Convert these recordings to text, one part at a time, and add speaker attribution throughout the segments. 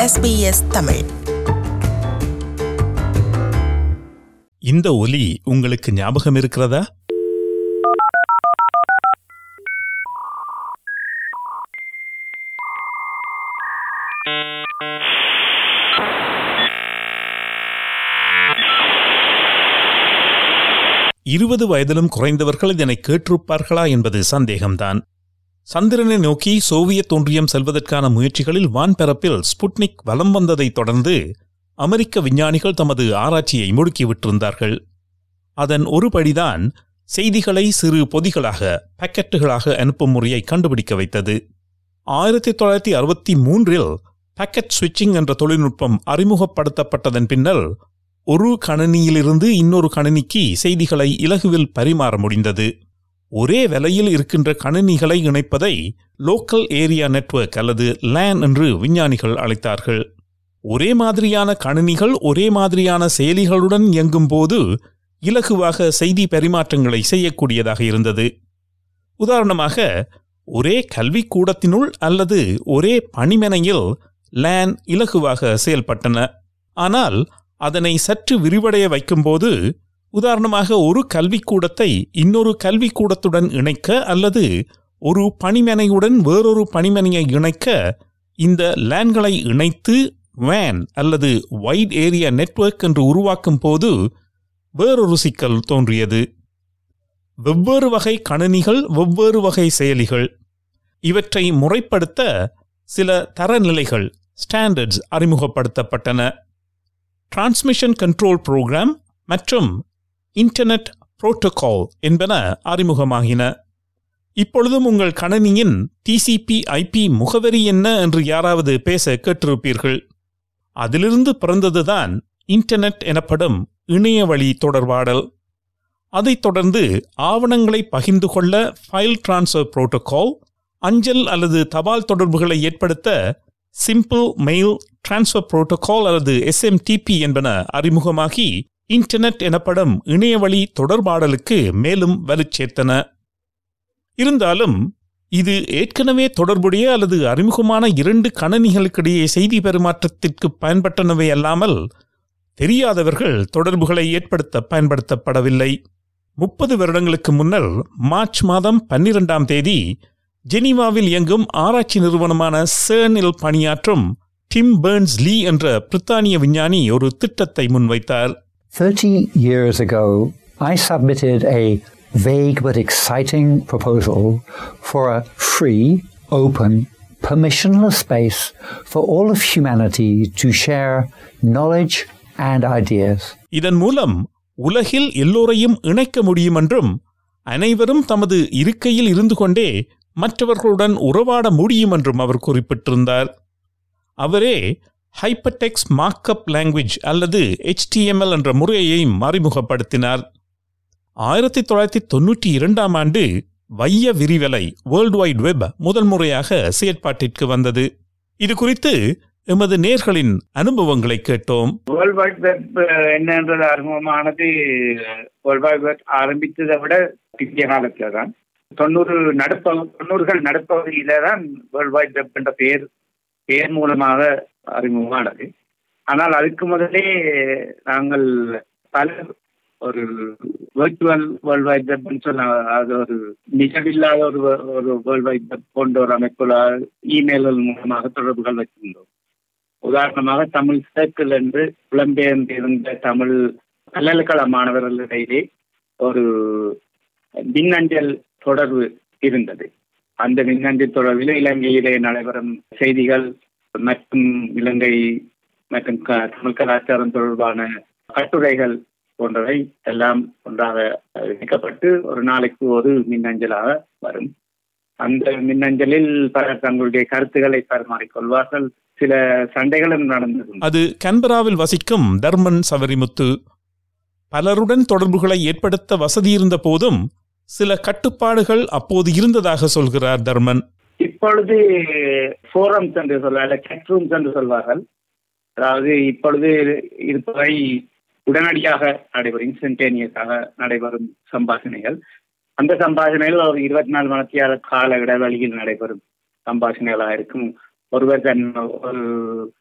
Speaker 1: SBS Tamil
Speaker 2: இந்த ஒலி உங்களுக்கு ஞாபகம் இருக்கிறதா இருபது வயதிலும் குறைந்தவர்கள் இதனை கேட்டிருப்பார்களா என்பது சந்தேகம்தான் சந்திரனை நோக்கி சோவியத் ஒன்றியம் செல்வதற்கான முயற்சிகளில் வான்பரப்பில் ஸ்புட்னிக் வலம் வந்ததைத் தொடர்ந்து அமெரிக்க விஞ்ஞானிகள் தமது ஆராய்ச்சியை முடுக்கிவிட்டிருந்தார்கள் அதன் ஒருபடிதான் செய்திகளை சிறு பொதிகளாக பாக்கெட்டுகளாக அனுப்பும் முறையை கண்டுபிடிக்க வைத்தது ஆயிரத்தி தொள்ளாயிரத்தி அறுபத்தி மூன்றில் பாக்கெட் ஸ்விட்சிங் என்ற தொழில்நுட்பம் அறிமுகப்படுத்தப்பட்டதன் பின்னர் ஒரு கணினியிலிருந்து இன்னொரு கணினிக்கு செய்திகளை இலகுவில் பரிமாற முடிந்தது ஒரே விலையில் இருக்கின்ற கணினிகளை இணைப்பதை லோக்கல் ஏரியா நெட்வொர்க் அல்லது லேன் என்று விஞ்ஞானிகள் அழைத்தார்கள் ஒரே மாதிரியான கணினிகள் ஒரே மாதிரியான செயலிகளுடன் இயங்கும்போது இலகுவாக செய்தி பரிமாற்றங்களை செய்யக்கூடியதாக இருந்தது உதாரணமாக ஒரே கல்விக்கூடத்தினுள் அல்லது ஒரே பணிமனையில் லேன் இலகுவாக செயல்பட்டன ஆனால் அதனை சற்று விரிவடைய வைக்கும்போது உதாரணமாக ஒரு கல்விக்கூடத்தை இன்னொரு கல்விக்கூடத்துடன் இணைக்க அல்லது ஒரு பணிமனையுடன் வேறொரு பணிமனையை இணைக்க இந்த லேன்களை இணைத்து வேன் அல்லது வைட் ஏரியா நெட்வொர்க் என்று உருவாக்கும் போது வேறொரு சிக்கல் தோன்றியது வெவ்வேறு வகை கணினிகள் வெவ்வேறு வகை செயலிகள் இவற்றை முறைப்படுத்த சில தரநிலைகள் ஸ்டாண்டர்ட்ஸ் அறிமுகப்படுத்தப்பட்டன டிரான்ஸ்மிஷன் கண்ட்ரோல் புரோகிராம் மற்றும் இன்டர்நெட் புரோட்டோகால் என்பன அறிமுகமாகின இப்பொழுதும் உங்கள் கணனியின் டிசிபி ஐபி முகவரி என்ன என்று யாராவது பேச கேட்டிருப்பீர்கள் அதிலிருந்து பிறந்ததுதான் இன்டர்நெட் எனப்படும் இணையவழி தொடர்பாடல் அதைத் தொடர்ந்து ஆவணங்களை பகிர்ந்து கொள்ள ஃபைல் டிரான்ஸ்ஃபர் புரோட்டோகால் அஞ்சல் அல்லது தபால் தொடர்புகளை ஏற்படுத்த சிம்பிள் மெயில் டிரான்ஸ்ஃபர் புரோட்டோகால் அல்லது எஸ்எம்டிபி என்பன அறிமுகமாகி இன்டர்நெட் எனப்படும் இணையவழி தொடர்பாடலுக்கு மேலும் வலுச்சேர்த்தன இருந்தாலும் இது ஏற்கனவே தொடர்புடைய அல்லது அறிமுகமான இரண்டு கணனிகளுக்கிடையே செய்தி பரிமாற்றத்திற்கு பயன்பட்டனவே அல்லாமல் தெரியாதவர்கள் தொடர்புகளை ஏற்படுத்த பயன்படுத்தப்படவில்லை முப்பது வருடங்களுக்கு முன்னர் மார்ச் மாதம் பன்னிரெண்டாம் தேதி ஜெனீவாவில் இயங்கும் ஆராய்ச்சி நிறுவனமான சேர்னில் பணியாற்றும் டிம் பேர்ன்ஸ் லீ என்ற பிரித்தானிய விஞ்ஞானி ஒரு திட்டத்தை முன்வைத்தார்
Speaker 3: 30 years ago, I submitted a vague but exciting proposal for a free, open, permissionless space for all of humanity to share knowledge and ideas.
Speaker 2: இதன் மூலம் உலகில் எல்லோரையும் இணைக்க முடியும் என்றும் அனைவரும் தமது இருக்கையில் இருந்து கொண்டே மற்றவர்களுடன் உறவாட முடியும் என்றும் அவர் குறிப்பிட்டிருந்தார் அவரே ஹைப்பர்டெக்ஸ் மார்க்அப் லாங்குவேஜ் அல்லது HTML என்ற முறையையும் அறிமுகப்படுத்தினார் ஆயிரத்தி தொள்ளாயிரத்தி தொன்னூற்றி இரண்டாம் ஆண்டு வைய விரிவலை வேர்ல்டு வைட் வெப் முதல் முறையாக செயற்பாட்டிற்கு வந்தது இது குறித்து எமது நேர்களின் அனுபவங்களை கேட்டோம்
Speaker 4: வேர்ல்ட் வைட் வெப் என்னன்றது அறிமுகமானது வேர்ல்ட் வைட் வெப் ஆரம்பித்ததை விட பிந்திய காலத்துல தான் தொண்ணூறு நடுப்ப தொண்ணூறுகள் நடுப்பகுதியில தான் வேர்ல்ட் வைட் வெப் என்ற பெயர் பெயர் மூலமாக அறிமுகமானது ஆனால் அதுக்கு முதலே நாங்கள் பல ஒரு வெர்ச்சுவல் வேர்ல்ட் வைட் வெப்னு சொன்ன அது ஒரு நிகழ்வில்லாத ஒரு ஒரு வேர்ல்ட் வைட் வெப் போன்ற ஒரு அமைப்புல இமெயில்கள் மூலமாக தொடர்புகள் வச்சிருந்தோம் உதாரணமாக தமிழ் சர்க்கிள் என்று புலம்பெயர்ந்திருந்த தமிழ் பல்கலைக்கழக மாணவர்களிடையே ஒரு மின்னஞ்சல் தொடர்பு இருந்தது அந்த மின்னஞ்சல் தொடர்பில் இலங்கையிலே நடைபெறும் செய்திகள் மற்றும் இலங்கை மற்றும் க- தமிழ் கலாச்சாரம் தொடர்பான கட்டுரைகள் போன்றவை எல்லாம் ஒன்றாக இணைக்கப்பட்டு ஒரு நாளைக்கு ஒரு மின்னஞ்சலாக வரும் அந்த மின்னஞ்சலில் பலர் தங்களுடைய கருத்துக்களை பரிமாறிக்கொள்வார்கள் சில சண்டைகளும் நடந்தது
Speaker 2: அது கன்பராவில் வசிக்கும் தர்மன் சவரிமுத்து பலருடன் தொடர்புகளை ஏற்படுத்த வசதியிருந்த போதும் சில கட்டுப்பாடுகள் அப்போது இருந்ததாக சொல்கிறார் தர்மன்
Speaker 4: இப்பொழுது ஃபோரம்ஸ் என்று சொல்வார்கள் chat rooms என்று சொல்வார்கள் அதாவது இப்பொழுது இருப்பவை உடனடியாக நடைபெறும் இன்ஸ்டன்டேனியஸாக நடைபெறும் சம்பாஷணைகள் அந்த சம்பாஷணைகள் ஒரு இருபத்தி நாலு மணித்தியால கால இடைவெளியில் நடைபெறும் சம்பாஷணைகளாக இருக்கும் ஒருவர் தன் ஒரு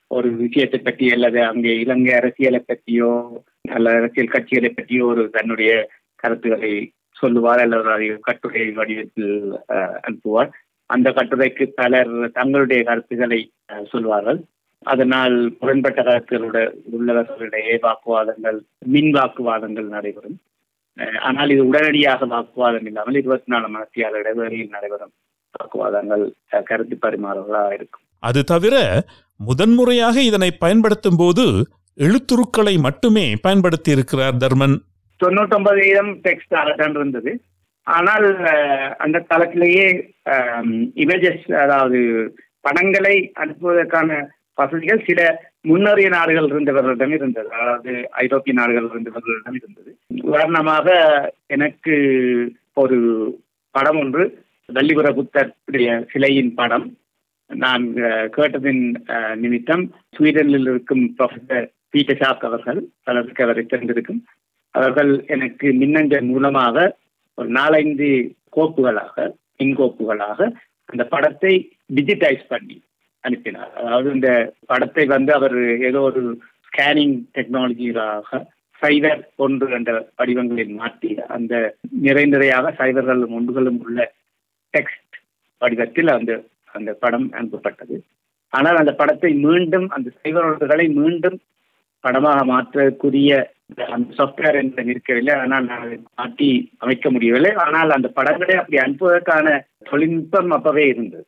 Speaker 4: ஒரு விஷயத்தை பற்றி அல்லது அங்கே இலங்கை அரசியலை பற்றியோ அல்ல அரசியல் கட்சிகளை பற்றியோ ஒரு தன்னுடைய கருத்துக்களை சொல்லுவார் அல்லது அதை கட்டுரை வடிவத்தில் அஹ், அனுப்புவார் அந்த கட்டுரைக்கு பலர் தங்களுடைய கருத்துக்களை அஹ், சொல்வார்கள் அதனால் முரண்பட்ட கருத்துக்களோட உள்ளவர்களிடையே வாக்குவாதங்கள் மின் வாக்குவாதங்கள் நடைபெறும் அஹ், ஆனால் இது உடனடியாக வாக்குவாதம் இல்லாமல் இருபத்தி நாலு மணத்தியால இடைவெளியில் நடைபெறும் வாக்குவாதங்கள் அஹ், கருத்து பரிமாறல்களாக இருக்கும்
Speaker 2: அது தவிர முதன்முறையாக இதனை பயன்படுத்தும் போது எழுத்துருக்களை மட்டுமே பயன்படுத்தி இருக்கிறார் தர்மன்
Speaker 4: தொண்ணூத்தொன்பது வீதம் டெக்ஸ்ட் தான் இருந்தது ஆனால் அஹ், அந்த காலத்திலேயே இமேஜஸ் அதாவது படங்களை அனுப்புவதற்கான வசதிகள் சில முன்னறிய நாடுகள் இருந்தவர்களிடம் இருந்தது அதாவது ஐரோப்பிய நாடுகள் இருந்தவர்களிடம் இருந்தது உதாரணமாக எனக்கு ஒரு படம் ஒன்று வள்ளிபுர புத்தருடைய சிலையின் படம் நான் அஹ், கேட்டதின் அஹ், நிமித்தம் ஸ்வீடனில் இருக்கும் ப்ரொஃபசர் பீட்டர் ஷாக் அவர்கள் பலருக்கு அவரை தெரிந்திருக்கும் அவர்கள் எனக்கு மின்னஞ்சல் மூலமாக ஒரு நாலஞ்சு கோப்புகளாக மின்கோப்புகளாக அந்த படத்தை டிஜிட்டைஸ் பண்ணி அனுப்பினார் அதாவது இந்த படத்தை வந்து அவர் ஏதோ ஒரு ஸ்கேனிங் டெக்னாலஜியாக சைவர் ஒன்று என்ற வடிவங்களில் மாற்றி அந்த நிறை நிறையாக சைவர்களும் ஒன்றுகளும் உள்ள டெக்ஸ்ட் வடிவத்தில் அந்த அந்த படம் அனுப்பப்பட்டது ஆனால் அந்த படத்தை மீண்டும் அந்த சைவர் ஒன்றுகளை மீண்டும் படமாக மாற்றக்கூடிய அந்த சாஃப்ட்வேர் என்று இருக்கவில்லை ஆனால் நான் அதை மாற்றி அமைக்க முடியவில்லை ஆனால் அந்த படங்களை அப்படி அனுப்புவதற்கான தொழில்நுட்பம் அப்பவே இருந்தது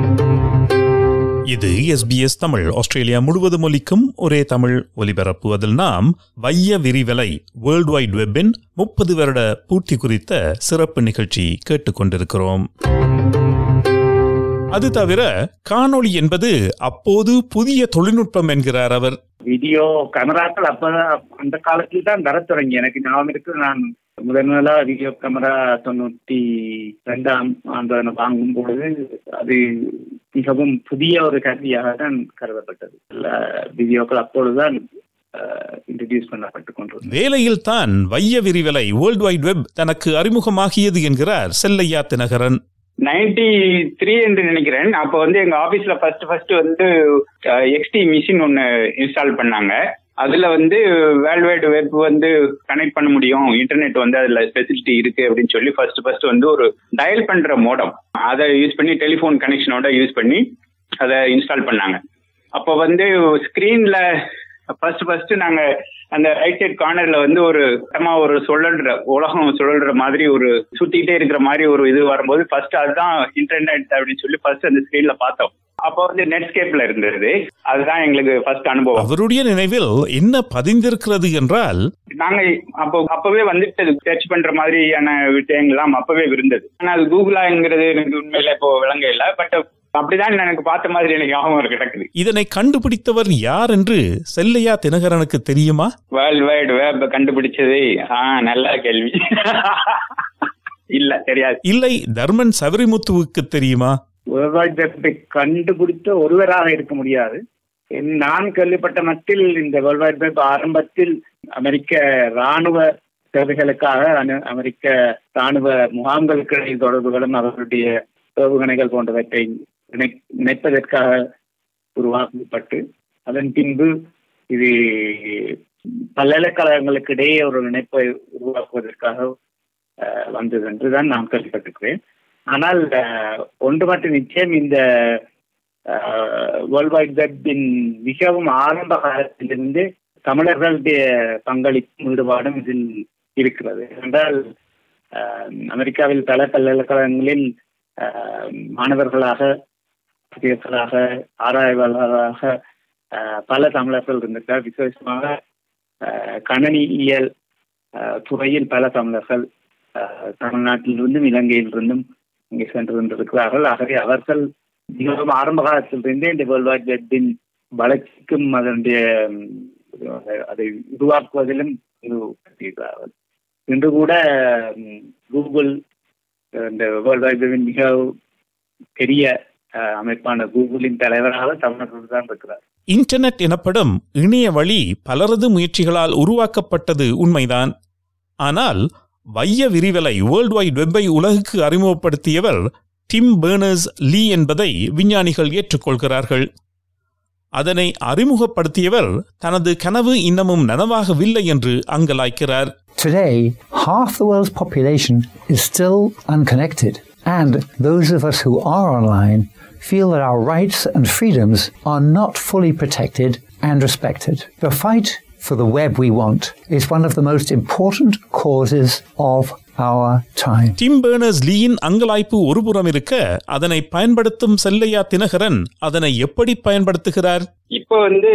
Speaker 2: இது எஸ்பிஎஸ் தமிழ் ஆஸ்திரேலியா முழுவதும் ஒலிக்கும் ஒரே தமிழ் ஒலிபரப்பு அதில் நாம் வைய விரிவலை வேர்ல்டு வைட் வெப்பின் முப்பது வருட பூர்த்தி குறித்த சிறப்பு நிகழ்ச்சி கேட்டுக்கொண்டிருக்கிறோம் அது தவிர காணொளி என்பது அப்போது புதிய தொழில்நுட்பம் என்கிறார் அவர்
Speaker 4: வீடியோ கேமராக்கள் அப்பதான் அந்த காலத்தில் தான் வரத் தொடங்கி எனக்கு ஞாபகம் இருக்கு நான் முதன் முதலா வீடியோ கேமரா தொண்ணூத்தி ரெண்டாம் ஆண்டு நான் வாங்கும் பொழுது அது மிகவும் புதிய ஒரு கருவியாக தான் கருதப்பட்டது எல்லா வீடியோக்கள் அப்பொழுதுதான் இன்ட்ரடியூஸ் பண்ணப்பட்டு கொண்டிருந்தது
Speaker 2: வேலையில் தான் வைய விரிவலை வேர்ல்டு வைட் வெப் தனக்கு அறிமுகமாகியது என்கிறார் செல்லையா தினகரன்
Speaker 1: நைன்டி த்ரீ என்று நினைக்கிறேன் அப்போ வந்து எங்க ஆபீஸ்ல ஃபர்ஸ்ட் ஃபர்ஸ்ட் வந்து எக்ஸ்டி மிஷின் ஒன்னு இன்ஸ்டால் பண்ணாங்க அதுல வந்து வேர்ல்டு வைடு வெப் வந்து கனெக்ட் பண்ண முடியும் இன்டர்நெட் வந்து அதுல ஃபெசிலிட்டி இருக்கு அப்படின்னு சொல்லி ஃபர்ஸ்ட் ஃபர்ஸ்ட் வந்து ஒரு டயல் பண்ற மோடம் அதை யூஸ் பண்ணி டெலிஃபோன் கனெக்ஷனோட யூஸ் பண்ணி அதை இன்ஸ்டால் பண்ணாங்க அப்போ வந்து ஸ்கிரீன்ல ஃபர்ஸ்ட் ஃபர்ஸ்ட் நாங்க அந்த ரைட் சைட் கார்னர்ல வந்து ஒரு சுத்தமா ஒரு சுழல்ற உலகம் சுழல்ற மாதிரி ஒரு சுத்திட்டே இருக்கிற மாதிரி ஒரு இது வரும்போது ஃபர்ஸ்ட் அதுதான் இன்டர்நெட் அப்படின்னு சொல்லி ஃபர்ஸ்ட் அந்த ஸ்கிரீன்ல பார்த்தோம் அப்போ வந்து நெட்ஸ்கேப்ல இருந்தது அதுதான் எங்களுக்கு ஃபர்ஸ்ட் அனுபவம்
Speaker 2: அவருடைய நினைவில் என்ன பதிந்திருக்கிறது என்றால்
Speaker 1: நாங்க அப்போ அப்பவே வந்துட்டு சர்ச் பண்ற மாதிரியான விஷயங்கள்லாம் அப்பவே இருந்தது ஆனா அது கூகுளாங்கிறது எனக்கு உண்மையில இப்போ விளங்க இல்ல பட் அப்படிதான் எனக்கு பார்த்த மாதிரி எனக்கு ஞாபகம் கிடக்குது
Speaker 2: இதனை கண்டுபிடித்தவர் யார் என்று செல்லையா தினகரனுக்கு தெரியுமா
Speaker 1: வேர்ல்ட் வைடு வேப் கண்டுபிடிச்சது ஆ நல்ல கேள்வி இல்ல தெரியாது
Speaker 2: இல்லை தர்மன் சபரிமுத்துவுக்கு தெரியுமா
Speaker 4: வேர்ல்ட் வெப்பை கண்டுபிடித்த ஒருவராக இருக்க முடியாது என் நான் கேள்விப்பட்ட மட்டில் இந்த வேர்ல்ட் வைட் வெப் ஆரம்பத்தில் அமெரிக்க ராணுவ சேவைகளுக்காக அனு- அமெரிக்க ராணுவ முகாம்களுக்கு இடையில் தொடர்புகளும் அவர்களுடைய ஏவுகணைகள் போன்றவற்றை இணை- இணைப்பதற்காக உருவாக்கப்பட்டு அதன் பின்பு இது பல்கலைக்கழகங்களுக்கு இடையே ஒரு இணைப்பை உருவாக்குவதற்காக அஹ், வந்தது என்றுதான் நான் கேள்விப்பட்டிருக்கிறேன் ஆனால் அஹ், ஒன்று மட்டும் நிச்சயம் இந்த வேர்ல்ட் வைட் வெப்பின் மிகவும் ஆரம்ப காலத்திலிருந்து தமிழர்களுடைய பங்களிப்பும் ஈடுபாடும் இதில் இருக்கிறது என்றால் அஹ், அமெரிக்காவில் பல பல்கலைக்கழகங்களில் அஹ், மாணவர்களாக ஆசிரியர்களாக ஆராய்வாளராக அஹ், பல தமிழர்கள் இருந்திருக்கிறார் விசேஷமாக அஹ், கணனியியல் அஹ், துறையில் பல தமிழர்கள் அஹ், தமிழ்நாட்டிலிருந்தும் இலங்கையிலிருந்தும் இங்கே சென்று கொண்டிருக்கிறார்கள் ஆகவே அவர்கள் மிகவும் ஆரம்ப காலத்திலிருந்தே இந்த வேர்ல்ட் வைட் வெப்பின் வளர்ச்சிக்கும் அதனுடைய ம், அதை உருவாக்குவதிலும் ஈடுபட்டிருக்கிறார்கள் இன்று கூட ம், கூகுள் இந்த வேர்ல்ட் வைட் வெப்பின் மிக பெரிய அஹ், அமைப்பான கூகுளின் தலைவராக தமிழர்கள் தான் இருக்கிறார்
Speaker 2: இன்டர்நெட் எனப்படும் இணைய வழி பலரது முயற்சிகளால் உருவாக்கப்பட்டது உண்மைதான் ஆனால் வைய விரிவலை வேர்ல்டு வைட் வெப்பை உலகுக்கு அறிமுகப்படுத்தியவர் டிம் பேர்னர்ஸ் லீ என்பதை விஞ்ஞானிகள் ஏற்றுக்கொள்கிறார்கள் அதனை அறிமுகப்படுத்தியவர் தனது கனவு இன்னமும் நனவாகவில்லை என்று அங்கலாய்க்கிறார்
Speaker 3: Today, half the world's population is still unconnected, and those of us who are online feel that our rights and freedoms are not fully protected and respected. The fight for the web we want is one of the most important causes of our time.
Speaker 2: Tim Berners லீயின் அங்கலாய்ப்பு ஒருபுறம் இருக்க அதனை பயன்படுத்தும் செல்லையா தினகரன் அதனை எப்படி பயன்படுத்துகிறார்
Speaker 1: இப்போ வந்து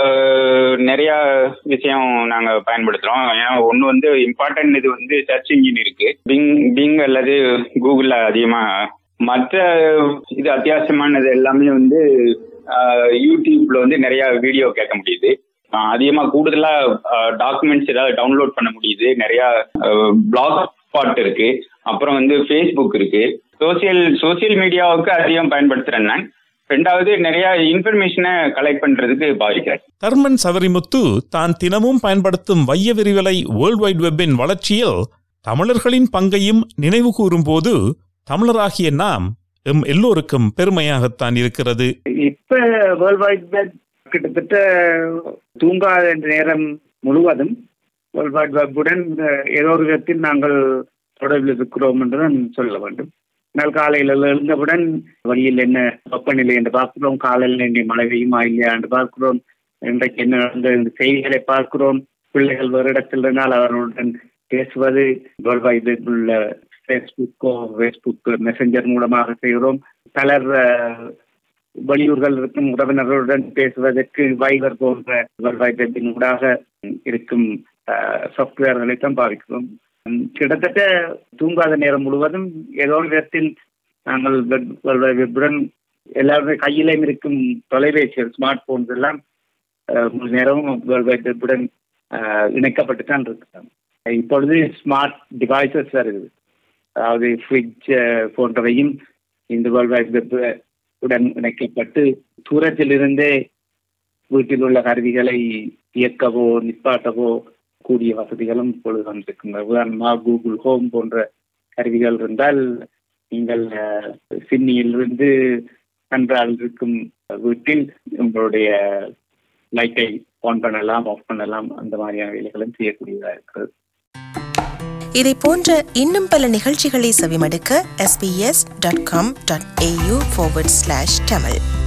Speaker 1: அஹ், நிறைய விஷயம் நாங்க பயன்படுத்துறோம் ஏன்னா ஒண்ணு வந்து இம்பார்ட்டன்ட் இது வந்து சர்ச் இன்ஜின் இருக்கு பிங் பிங் அல்லது கூகுள்ல அதிகமா மற்ற இது அத்தியாவசியமானது எல்லாமே வந்து அஹ், யூடியூப்ல வந்து நிறைய வீடியோ கேட்க முடியுது அஹ், அதிகமா கூடுதலா டாக்குமெண்ட்ஸ் ஏதாவது டவுன்லோட் பண்ண முடியுது நிறைய பிளாக் ஸ்பாட் இருக்கு அப்புறம் வந்து ஃபேஸ்புக் இருக்கு சோசியல் சோசியல் மீடியாவுக்கு அதிகம் பயன்படுத்துறேன் நான் ரெண்டாவது நிறைய இன்ஃபர்மேஷனை கலெக்ட் பண்றதுக்கு பாதிக்கிறேன்
Speaker 2: தர்மன் சவரிமுத்து தான் தினமும் பயன்படுத்தும் வைய விரிவலை வேர்ல்ட் வைட் வெப்பின் வளர்ச்சியில் தமிழர்களின் பங்கையும் நினைவு கூறும்போது தமிழராகிய நாம் எம் எல்லோருக்கும் பெருமையாகத்தான் இருக்கிறது
Speaker 4: இப்ப வேர்ல்ட் வைட் வெப் கிட்டத்தட்ட தூங்காத நேரம் முழுவதும் வேர்ல்ட் வைட் வெப்புடன் ஏதோ ஒரு விதத்தில் நாங்கள் தொடர்பில் இருக்கிறோம் என்றுதான் சொல்ல வேண்டும் நாள் காலையில் எழுந்தவுடன் வழியில் என்ன வெப்பநிலை என்று பார்க்கிறோம் காலையில் என்ன மழை பெய்யுமா இல்லையா என்று பார்க்கிறோம் இன்றைக்கு என்ன நடந்த இந்த செய்திகளை பார்க்கிறோம் பிள்ளைகள் வேறு இடத்தில் இருந்தால் அவர்களுடன் பேசுவது வேர்ல்ட் வைட் வெப் உள்ள ஃபேஸ்புக்கோ ஃபேஸ்புக் மெசஞ்சர் மூலமாக செய்கிறோம் பலர் அஹ், வெளியூர்கள் இருக்கும் உறவினர்களுடன் பேசுவதற்கு வைவர் போன்ற வெப்பின் ஊடாக இருக்கும் சாஃப்ட்வேர்களை தான் பாவிக்கிறோம் உம், கிட்டத்தட்ட தூங்காத நேரம் முழுவதும் ஏதோ ஒரு விதத்தில் நாங்கள் வெப்புடன் எல்லாருடைய கையிலையும் இருக்கும் தொலைபேசிகள் ஸ்மார்ட் போன்ஸ் எல்லாம் அஹ், முழு நேரமும் வெப்புடன் இணைக்கப்பட்டு தான் இருக்கிறோம் இப்பொழுது ஸ்மார்ட் டிவைசஸ் வருது அதாவது ஃப்ரிட்ஜ் போன்றவையும் இந்த வேர்ல்ட் வைட் வெப் உடன் இணைக்கப்பட்டு தூரத்திலிருந்தே வீட்டில் உள்ள கருவிகளை இயக்கவோ நிப்பாட்டவோ கூடிய வசதிகளும் இப்பொழுது வந்திருக்கின்றன உதாரணமாக கூகுள் ஹோம் போன்ற கருவிகள் இருந்தால் நீங்கள் அஹ், சிட்னியிலிருந்து கன்றால் இருக்கும் வீட்டில் உங்களுடைய லைட்டை ஆன் பண்ணலாம் ஆஃப் பண்ணலாம் அந்த மாதிரியான வேலைகளும் செய்யக்கூடியதாக இருக்கிறது
Speaker 5: இதை போன்ற இன்னும் பல நிகழ்ச்சிகளை செவிமடுக்க sbs.com.au forward slash tamil